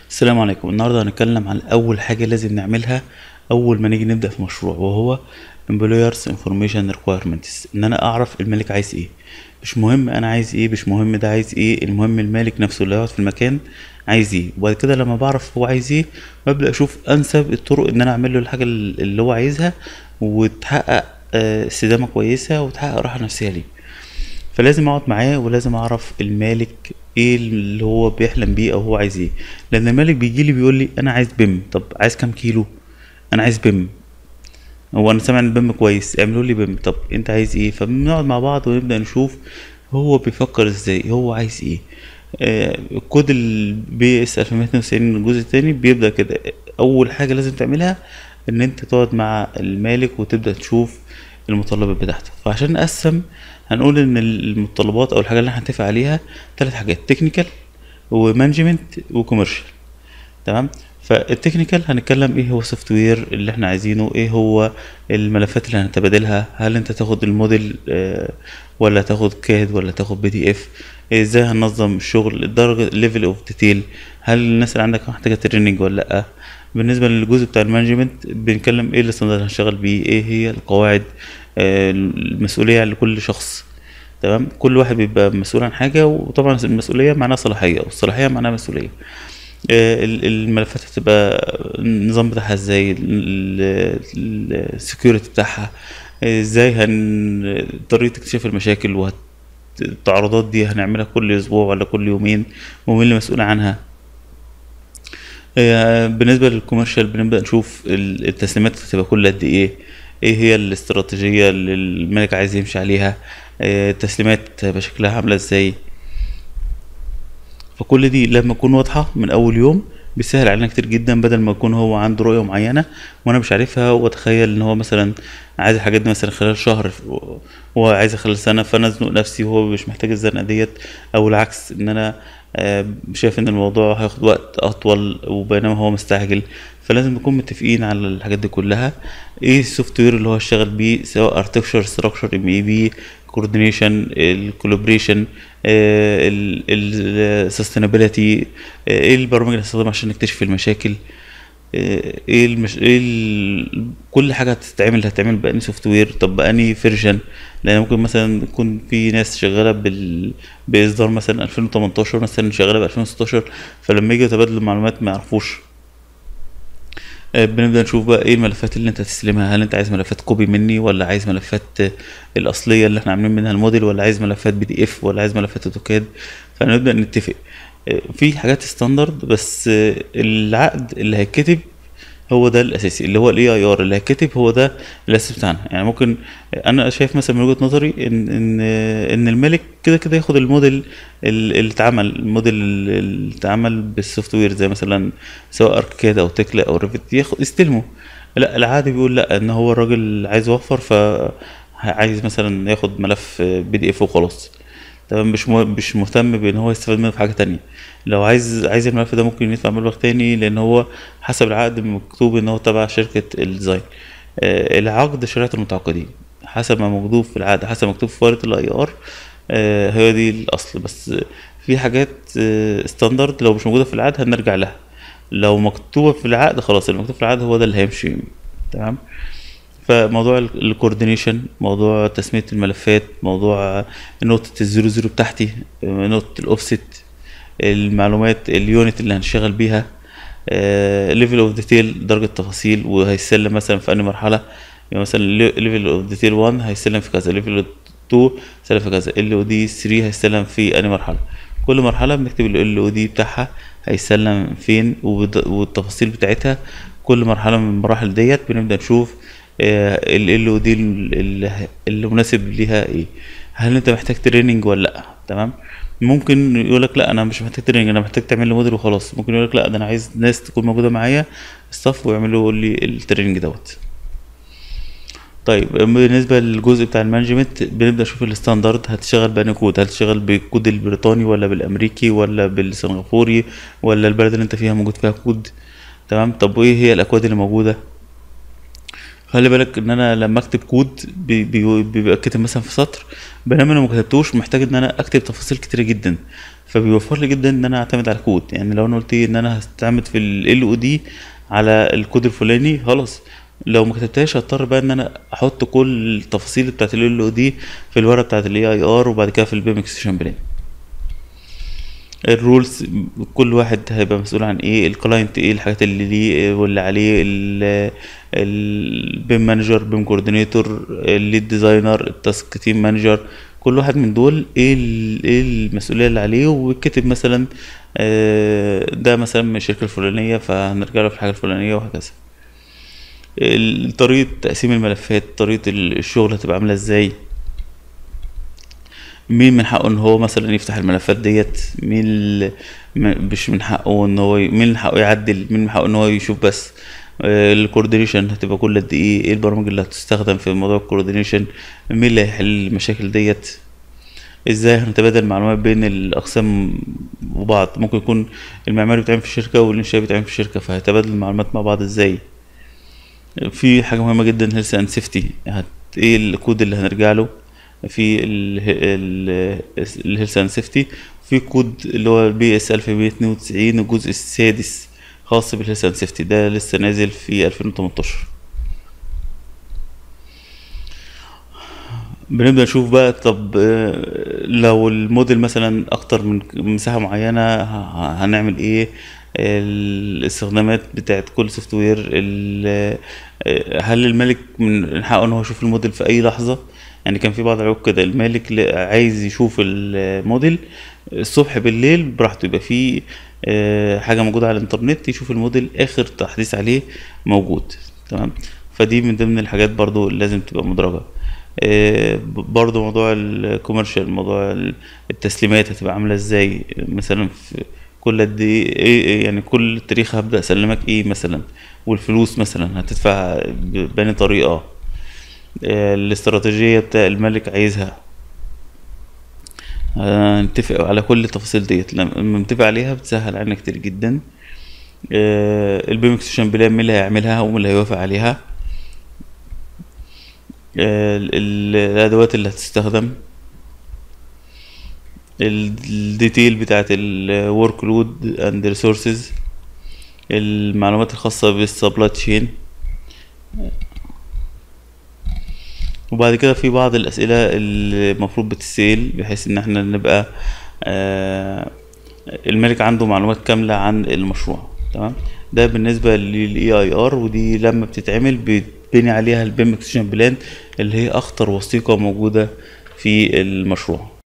السلام عليكم النهارده هنتكلم عن اول حاجه لازم نعملها اول ما نيجي نبدا في مشروع وهو employers information requirements ان انا اعرف المالك عايز ايه مش مهم انا عايز ايه مش مهم ده عايز ايه المهم المالك نفسه اللي هيقعد في المكان عايز ايه وبعد كده لما بعرف هو عايز ايه ببدا اشوف انسب الطرق ان انا اعمل له الحاجه اللي هو عايزها وتحقق آه، استدامه كويسه وتحقق راحه نفسيه ليه فلازم اقعد معاه ولازم اعرف المالك ايه اللي هو بيحلم بيه او هو عايز ايه لان المالك بيجي لي بيقول لي انا عايز بيم طب عايز كام كيلو انا عايز بيم هو انا سامع ان البيم كويس اعملوا لي بيم طب انت عايز ايه فبنقعد مع بعض ونبدا نشوف هو بيفكر ازاي هو عايز ايه آه الكود البي اس 1192 الجزء الثاني بيبدا كده اول حاجه لازم تعملها ان انت تقعد مع المالك وتبدا تشوف المتطلبات بتاعته فعشان نقسم هنقول ان المتطلبات او الحاجه اللي احنا هنتفق عليها ثلاث حاجات تكنيكال ومانجمنت وكوميرشال تمام فالتكنيكال هنتكلم ايه هو السوفت وير اللي احنا عايزينه ايه هو الملفات اللي هنتبادلها هل انت تاخد الموديل آه، ولا تاخد كاد ولا تاخد بي دي اف ازاي هننظم الشغل الدرجه ليفل اوف ديتيل هل الناس اللي عندك محتاجه تريننج ولا لا بالنسبه للجزء بتاع المانجمنت بنتكلم ايه الاستاندرد اللي هنشتغل بيه ايه هي القواعد آه، المسؤوليه لكل شخص تمام كل واحد بيبقى مسؤول عن حاجه وطبعا المسؤوليه معناها صلاحيه والصلاحيه معناها مسؤوليه آه، ال- الملفات هتبقى النظام بتاعها ازاي السكيورتي بتاعها آه، ازاي هن طريقه اكتشاف المشاكل وهت التعرضات دي هنعملها كل اسبوع ولا كل يومين ومين اللي مسؤول عنها آه، بالنسبة للكوميرشال بنبدأ نشوف ال- التسليمات هتبقى كل قد ايه ايه هي الاستراتيجية اللي الملك عايز يمشي عليها آه، التسليمات هيبقى شكلها عاملة ازاي فكل دي لما تكون واضحة من أول يوم بيسهل علينا كتير جدا بدل ما يكون هو عنده رؤية معينة وأنا مش عارفها وأتخيل إن هو مثلا عايز الحاجات دي مثلا خلال شهر هو عايزها خلال سنة فأنا أزنق نفسي وهو مش محتاج الزنقة ديت أو العكس إن أنا آه، شايف إن الموضوع هياخد وقت أطول وبينما هو مستعجل فلازم نكون متفقين على الحاجات دي كلها ايه السوفت وير اللي هو هيشتغل بيه سواء ارتكشر ستراكشر ام اي بي كوردينيشن الكولابريشن السستينابيلتي ايه البرامج اللي هنستخدمها عشان نكتشف المشاكل آه، ايه المش... ايه ال... كل حاجه هتتعمل هتتعمل بأني سوفت وير طب بأني فيرجن لان ممكن مثلا يكون في ناس شغاله بال... باصدار مثلا 2018 مثلا شغاله ب 2016 فلما يجي يتبادلوا المعلومات ما يعرفوش آه، بنبدا نشوف بقى ايه الملفات اللي انت هتستلمها هل انت عايز ملفات كوبي مني ولا عايز ملفات آه، الاصليه اللي احنا عاملين منها الموديل ولا عايز ملفات بي دي اف ولا عايز ملفات اوتوكاد فنبدا نتفق آه، في حاجات ستاندرد بس آه، العقد اللي هيتكتب هو ده الاساسي اللي هو الاي اي ار اللي هيتكتب هو ده الاساس بتاعنا يعني ممكن انا شايف مثلا من وجهه نظري ان ان ان الملك كده كده ياخد الموديل ال- اللي اتعمل الموديل اللي اتعمل بالسوفت وير زي مثلا سواء اركاد او تكلا او ريفت ياخد يستلمه لا العادي بيقول لا ان هو الراجل عايز يوفر ف عايز مثلا ياخد ملف بي دي اف وخلاص تمام مش مه... مش مهتم بان هو يستفاد منه في حاجه تانية لو عايز عايز الملف ده ممكن يدفع مبلغ تاني لان هو حسب العقد مكتوب ان هو تبع شركه الديزاين آه العقد شريعه المتعاقدين حسب ما مكتوب في العقد حسب ما مكتوب في ورقه الاي ار آه هي دي الاصل بس في حاجات آه ستاندرد لو مش موجوده في العقد هنرجع لها لو مكتوبه في العقد خلاص اللي مكتوب في العقد هو ده اللي هيمشي تمام فموضوع ال- الكوردينيشن موضوع تسمية الملفات موضوع نقطة الزيرو زيرو بتاعتي نقطة الاوفست المعلومات اليونت اللي هنشتغل بيها ليفل اوف ديتيل درجة تفاصيل وهيسلم مثلا في أي مرحلة يعني مثلا ليفل اوف ديتيل 1 هيسلم في كذا ليفل 2 هيسلم في كذا ال او دي 3 هيسلم في أي مرحلة كل مرحلة بنكتب ال او دي بتاعها هيسلم فين وبد- والتفاصيل بتاعتها كل مرحلة من المراحل ديت بنبدأ نشوف ال او دي اللي مناسب ليها ايه هل انت محتاج تريننج ولا لا تمام ممكن يقول لك لا انا مش محتاج تريننج انا محتاج تعمل لي موديل وخلاص ممكن يقول لك لا ده انا عايز ناس تكون موجوده معايا ستاف ويعملوا لي التريننج دوت طيب بالنسبة للجزء بتاع المانجمنت بنبدأ نشوف الستاندرد هتشتغل بأنهي كود هل تشتغل بالكود البريطاني ولا بالأمريكي ولا بالسنغافوري ولا البلد اللي انت فيها موجود فيها كود تمام طب وايه هي الأكواد اللي موجودة خلي بالك ان انا لما اكتب كود بي- بي- بيبقى كاتب مثلا في سطر بينما انا ما كتبتوش محتاج ان انا اكتب تفاصيل كتيره جدا فبيوفر لي جدا ان انا اعتمد على الكود يعني لو انا قلت إيه ان انا هستعمد في ال او دي على الكود الفلاني خلاص لو ما كتبتهاش هضطر بقى ان انا احط كل التفاصيل بتاعت ال او دي في الورقه بتاعت الاي اي ار وبعد كده في البيم اكستنشن بلان الرولز كل واحد هيبقى مسؤول عن ايه الكلاينت ايه الحاجات اللي ليه واللي عليه البيم مانجر بيم كوردينيتور الليد ديزاينر التاسك تيم مانجر كل واحد من دول ايه ال- ايه المسؤوليه اللي عليه ويتكتب مثلا آه، ده مثلا من الشركه الفلانيه فهنرجع له في الحاجه الفلانيه وهكذا ال- طريقه تقسيم الملفات طريقه ال- الشغل هتبقى عامله ازاي مين من حقه ان هو مثلا يفتح الملفات ديت مين ال- م- مش من حقه ان هو ي- مين من حقه يعدل مين من حقه ان هو يشوف بس الكوردينيشن هتبقى كل قد ايه ايه البرامج اللي هتستخدم في موضوع الكوردينيشن مين اللي هيحل المشاكل ديت ازاي هنتبادل معلومات بين الاقسام وبعض ممكن يكون المعماري بيتعمل في الشركه والانشاء بيتعمل في الشركه فهيتبادل المعلومات مع بعض ازاي في حاجه مهمه جدا هيلث اند سيفتي ايه الكود اللي هنرجع له في الهيلث اند سيفتي في كود اللي هو البي اس 1192 الجزء السادس خاص بالهيلث اند سيفتي ده لسه نازل في 2018 بنبدأ نشوف بقى طب آه، لو الموديل مثلا اكتر من مساحة معينة ه- هنعمل ايه الاستخدامات بتاعت كل سوفت وير ال- آه، هل المالك من حقه ان هو يشوف الموديل في اي لحظة يعني كان في بعض العيوب كده المالك ل- عايز يشوف الموديل الصبح بالليل براحته يبقى في آه، حاجة موجودة على الانترنت يشوف الموديل اخر تحديث عليه موجود تمام فدي من ضمن الحاجات برضو اللي لازم تبقى مدرجة آه، ب- برضو موضوع الكوميرشال موضوع ال- التسليمات هتبقى عاملة ازاي مثلا في كل قد ايه إيه- يعني كل تاريخ هبدأ اسلمك ايه مثلا والفلوس مثلا هتدفع ب- بأني طريقة آه، الاستراتيجية بتاع الملك عايزها هنتفق على كل التفاصيل ديت لما نتفق عليها بتسهل علينا كتير جدا آه، البيم اكستنشن بلان مين اللي هيعملها ومين اللي هيوافق عليها آه، ال- ال- الادوات اللي هتستخدم الديتيل بتاعت الورك لود اند ريسورسز المعلومات الخاصة بالسبلاي تشين وبعد كده في بعض الأسئلة اللي المفروض بتسأل بحيث إن احنا نبقى آه الملك عنده معلومات كاملة عن المشروع تمام ده بالنسبة للاي اي ار ودي لما بتتعمل بيتبني عليها البيم اكسشن بلان اللي هي أخطر وثيقة موجودة في المشروع